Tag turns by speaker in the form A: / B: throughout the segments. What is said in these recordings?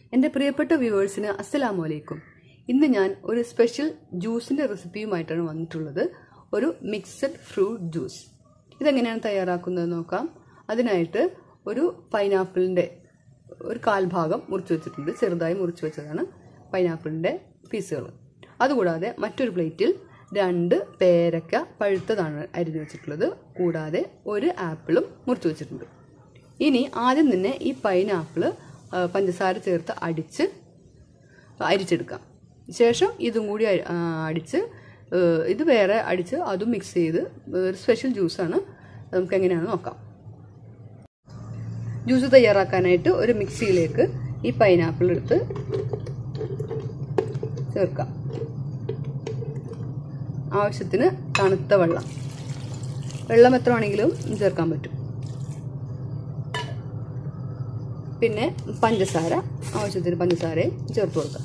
A: എൻ്റെ പ്രിയപ്പെട്ട വ്യൂവേഴ്സിന് അസ്സലാമു അലൈക്കും ഇന്ന് ഞാൻ ഒരു സ്പെഷ്യൽ ജ്യൂസിൻ്റെ റെസിപ്പിയുമായിട്ടാണ് വന്നിട്ടുള്ളത് ഒരു മിക്സഡ് ഫ്രൂട്ട് ജ്യൂസ് ഇതെങ്ങനെയാണ് തയ്യാറാക്കുന്നത് നോക്കാം അതിനായിട്ട് ഒരു പൈനാപ്പിളിൻ്റെ ഒരു കാൽഭാഗം മുറിച്ച് വെച്ചിട്ടുണ്ട് ചെറുതായി മുറിച്ച് വെച്ചതാണ് പൈനാപ്പിളിൻ്റെ പീസുകൾ അതുകൂടാതെ മറ്റൊരു പ്ലേറ്റിൽ രണ്ട് പേരക്ക പഴുത്തതാണ് അരിഞ്ഞു വെച്ചിട്ടുള്ളത് കൂടാതെ ഒരു ആപ്പിളും മുറിച്ച് വെച്ചിട്ടുണ്ട് ഇനി ആദ്യം തന്നെ ഈ പൈനാപ്പിൾ പഞ്ചസാര ചേർത്ത് അടിച്ച് അരിച്ചെടുക്കാം ശേഷം ഇതും കൂടി അരി- ആ, അടിച്ച് ഏഹ്, ഇത് വേറെ അടിച്ച് അതും മിക്സ് ചെയ്ത് ഒരു സ്പെഷ്യൽ ജ്യൂസാണ് നമുക്ക് എങ്ങനെയാണെന്ന് നോക്കാം ജ്യൂസ് തയ്യാറാക്കാനായിട്ട് ഒരു മിക്സിയിലേക്ക് ഈ പൈനാപ്പിൾ എടുത്ത് ചേർക്കാം ആവശ്യത്തിന് തണുത്ത വെള്ളം വെള്ളം എത്ര വേണമെങ്കിലും ചേർക്കാൻ പറ്റും പിന്നെ പഞ്ചസാര ആവശ്യത്തിന് പഞ്ചസാരയും ചേർത്ത് കൊടുക്കാം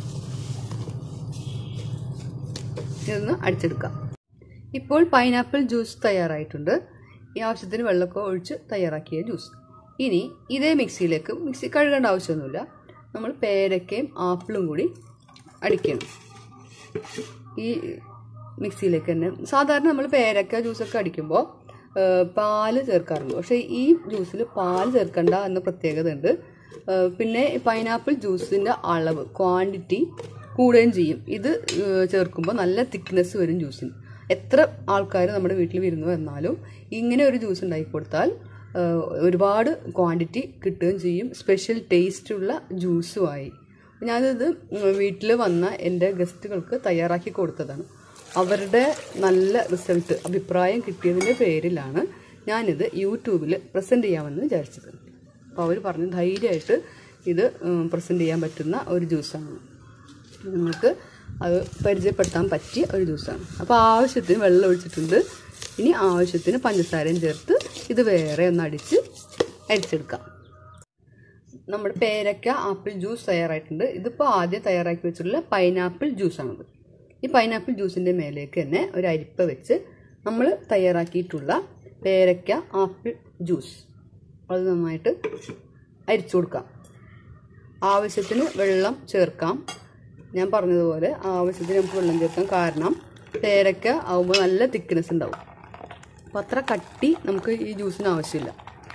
A: ഇതൊന്ന് അടിച്ചെടുക്കാം ഇപ്പോൾ പൈനാപ്പിൾ ജ്യൂസ് തയ്യാറായിട്ടുണ്ട് ഈ ആവശ്യത്തിന് വെള്ളമൊക്കെ ഒഴിച്ച് തയ്യാറാക്കിയ ജ്യൂസ് ഇനി ഇതേ മിക്സിയിലേക്ക് മിക്സി കഴുകേണ്ട ആവശ്യമൊന്നുമില്ല നമ്മൾ പേരക്കയും ആപ്പിളും കൂടി അടിക്കണം ഈ മിക്സിയിലേക്ക് തന്നെ സാധാരണ നമ്മൾ പേരക്ക ജ്യൂസൊക്കെ അടിക്കുമ്പോൾ ഏഹ്, പാല് ചേർക്കാറുണ്ട് പക്ഷേ ഈ ജ്യൂസിൽ പാല് ചേർക്കണ്ട എന്ന പ്രത്യേകത ഉണ്ട് ഏഹ്, പിന്നെ പൈനാപ്പിൾ ജ്യൂസിൻ്റെ അളവ് ക്വാണ്ടിറ്റി കൂടുകയും ചെയ്യും ഇത് ഏഹ്, ചേർക്കുമ്പോൾ നല്ല തിക്നെസ് വരും ജ്യൂസിന് എത്ര ആൾക്കാർ നമ്മുടെ വീട്ടിൽ വരുന്നു എന്നാലും ഇങ്ങനെ ഒരു ജ്യൂസ് ഉണ്ടാക്കി കൊടുത്താൽ ഏഹ്, ഒരുപാട് ക്വാണ്ടിറ്റി കിട്ടുകയും ചെയ്യും സ്പെഷ്യൽ ടേസ്റ്റുള്ള ജ്യൂസുമായി ഞാനിത് വീട്ടിൽ വന്ന എൻ്റെ ഗസ്റ്റുകൾക്ക് തയ്യാറാക്കി കൊടുത്തതാണ് അവരുടെ നല്ല റിസൾട്ട് അഭിപ്രായം കിട്ടിയതിൻ്റെ പേരിലാണ് ഞാനിത് യൂട്യൂബിൽ പ്രസൻറ്റ് ചെയ്യാമെന്ന് വിചാരിച്ചത് അപ്പോൾ അവർ പറഞ്ഞ് ധൈര്യമായിട്ട് ഇത് പ്രസൻറ്റ് ചെയ്യാൻ പറ്റുന്ന ഒരു ജ്യൂസാണ് നിങ്ങൾക്ക് അത് പരിചയപ്പെടുത്താൻ പറ്റിയ ഒരു ജ്യൂസാണ് അപ്പോൾ ആവശ്യത്തിന് വെള്ളം ഒഴിച്ചിട്ടുണ്ട് ഇനി ആവശ്യത്തിന് പഞ്ചസാരയും ചേർത്ത് ഇത് വേറെ ഒന്ന് അടിച്ച് അരിച്ചെടുക്കാം നമ്മുടെ പേരക്ക ആപ്പിൾ ജ്യൂസ് തയ്യാറായിട്ടുണ്ട് ഇതിപ്പോൾ ആദ്യം തയ്യാറാക്കി വെച്ചിട്ടുള്ള പൈനാപ്പിൾ ജ്യൂസാണിത് ഈ പൈനാപ്പിൾ ജ്യൂസിൻ്റെ മേലേക്ക് തന്നെ ഒരു അരിപ്പ വെച്ച് നമ്മൾ തയ്യാറാക്കിയിട്ടുള്ള പേരക്ക ആപ്പിൾ ജ്യൂസ് അത് നന്നായിട്ട് അരിച്ചു കൊടുക്കാം ആവശ്യത്തിന് വെള്ളം ചേർക്കാം ഞാൻ പറഞ്ഞതുപോലെ ആവശ്യത്തിന് നമുക്ക് വെള്ളം ചേർക്കാം കാരണം പേരക്ക ആവുമ്പോൾ നല്ല തിക്നെസ് ഉണ്ടാവും അപ്പം അത്ര കട്ടി നമുക്ക് ഈ ജ്യൂസിന് ആവശ്യമില്ല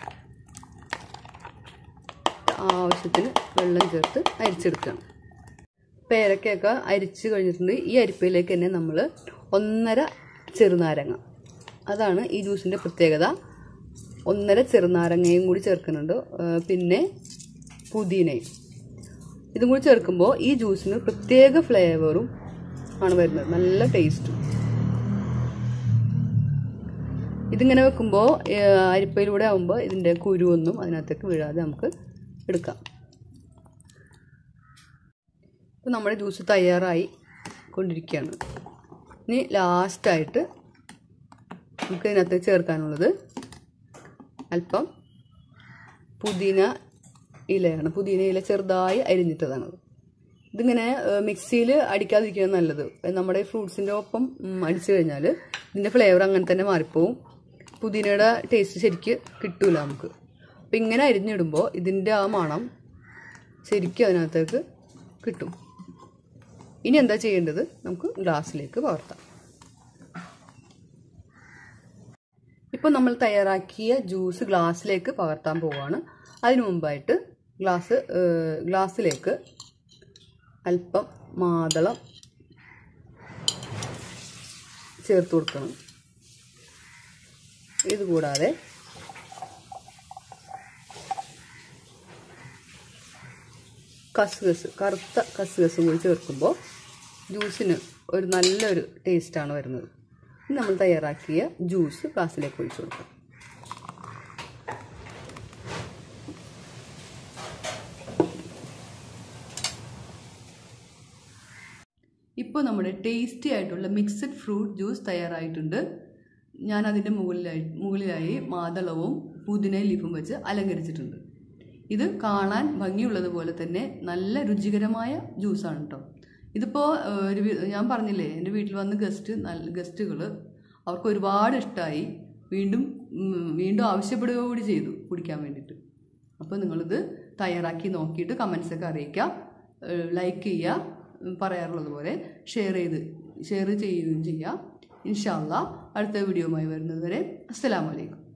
A: ആവശ്യത്തിന് വെള്ളം ചേർത്ത് അരിച്ചെടുക്കണം പേരക്കയൊക്കെ അരിച്ച് കഴിഞ്ഞിട്ടുണ്ട് ഈ അരിപ്പയിലേക്ക് തന്നെ നമ്മൾ ഒന്നര ചെറുനാരങ്ങ അതാണ് ഈ ജ്യൂസിൻ്റെ പ്രത്യേകത ഒന്നര ചെറുനാരങ്ങയും കൂടി ചേർക്കുന്നുണ്ട് ആ, പിന്നെ പുതിനയും ഇതും കൂടി ചേർക്കുമ്പോൾ ഈ ജ്യൂസിന് പ്രത്യേക ഫ്ലേവറും ആണ് വരുന്നത് നല്ല ടേസ്റ്റും ഇതിങ്ങനെ വെക്കുമ്പോൾ അരിപ്പയിലൂടെ ആകുമ്പോൾ ഇതിൻ്റെ കുരുവൊന്നും അതിനകത്തേക്ക് വീഴാതെ നമുക്ക് എടുക്കാം ഇപ്പോൾ നമ്മുടെ ജ്യൂസ് തയ്യാറായി കൊണ്ടിരിക്കുകയാണ് ഇനി ലാസ്റ്റായിട്ട് നമുക്ക് ഇതിനകത്ത് ചേർക്കാനുള്ളത് അല്പം പുതിന ഇലയാണ് പുതിന ഇല ചെറുതായി അരിഞ്ഞിട്ടതാണത് ഇതിങ്ങനെ മിക്സിയിൽ അടിക്കാതിരിക്കുന്നത് നല്ലത് നമ്മുടെ ഫ്രൂട്ട്സിൻ്റെ ഒപ്പം ഉം, അടിച്ചു കഴിഞ്ഞാൽ ഇതിൻ്റെ ഫ്ലേവർ അങ്ങനെ തന്നെ മാറിപ്പോവും പുതിനയുടെ ടേസ്റ്റ് ശരിക്ക് കിട്ടൂല നമുക്ക് അപ്പം ഇങ്ങനെ അരിഞ്ഞിടുമ്പോൾ ഇതിൻ്റെ ആ മണം ശരിക്കും അതിനകത്തേക്ക് കിട്ടും ഇനി എന്താ ചെയ്യേണ്ടത് നമുക്ക് ഗ്ലാസ്സിലേക്ക് പകർത്താം ഇപ്പോൾ നമ്മൾ തയ്യാറാക്കിയ ജ്യൂസ് ഗ്ലാസ്സിലേക്ക് പകർത്താൻ പോവുകയാണ് അതിനു മുമ്പായിട്ട് ഗ്ലാസ് ഏഹ്, ഗ്ലാസ്സിലേക്ക് അല്പം മാതളം ചേർത്ത് കൊടുക്കണം ഇതുകൂടാതെ കസ്കസ് കറുത്ത കസ്കസും കൂടി ചേർക്കുമ്പോൾ ജ്യൂസിന് ഒരു നല്ലൊരു ടേസ്റ്റാണ് വരുന്നത് ഇനി നമ്മൾ തയ്യാറാക്കിയ ജ്യൂസ് ഗ്ലാസ്സിലേക്ക് ഒഴിച്ചു കൊടുക്കാം ഇപ്പോൾ നമ്മുടെ ടേസ്റ്റി ആയിട്ടുള്ള മിക്സഡ് ഫ്രൂട്ട് ജ്യൂസ് തയ്യാറായിട്ടുണ്ട് ഞാൻ അതിൻ്റെ മുകളിലായി മുകളിലായി മാതളവും പുതിന ലീഫും വെച്ച് അലങ്കരിച്ചിട്ടുണ്ട് ഇത് കാണാൻ ഭംഗിയുള്ളതുപോലെ തന്നെ നല്ല രുചികരമായ ജ്യൂസാണ് കേട്ടോ ഇതിപ്പോൾ ഒരു വി- ഞാൻ പറഞ്ഞില്ലേ എൻ്റെ വീട്ടിൽ വന്ന് ഗസ്റ്റ് നല്ല ഗസ്റ്റുകൾ അവർക്ക് ഒരുപാട് ഇഷ്ടമായി വീണ്ടും ഉം, വീണ്ടും ആവശ്യപ്പെടുക കൂടി ചെയ്തു കുടിക്കാൻ വേണ്ടിയിട്ട് അപ്പോൾ നിങ്ങളിത് തയ്യാറാക്കി നോക്കിയിട്ട് കമൻസ് ഒക്കെ അറിയിക്കുക ലൈക്ക് ചെയ്യുക ഉം, പറയാറുള്ളത് പോലെ ഷെയർ ചെയ്ത് ഷെയർ ചെയ്യുകയും ചെയ്യുക ഇൻഷാല്ല അടുത്ത വീഡിയോയുമായി വരുന്നത് വരെ അസ്സലാമലൈക്കും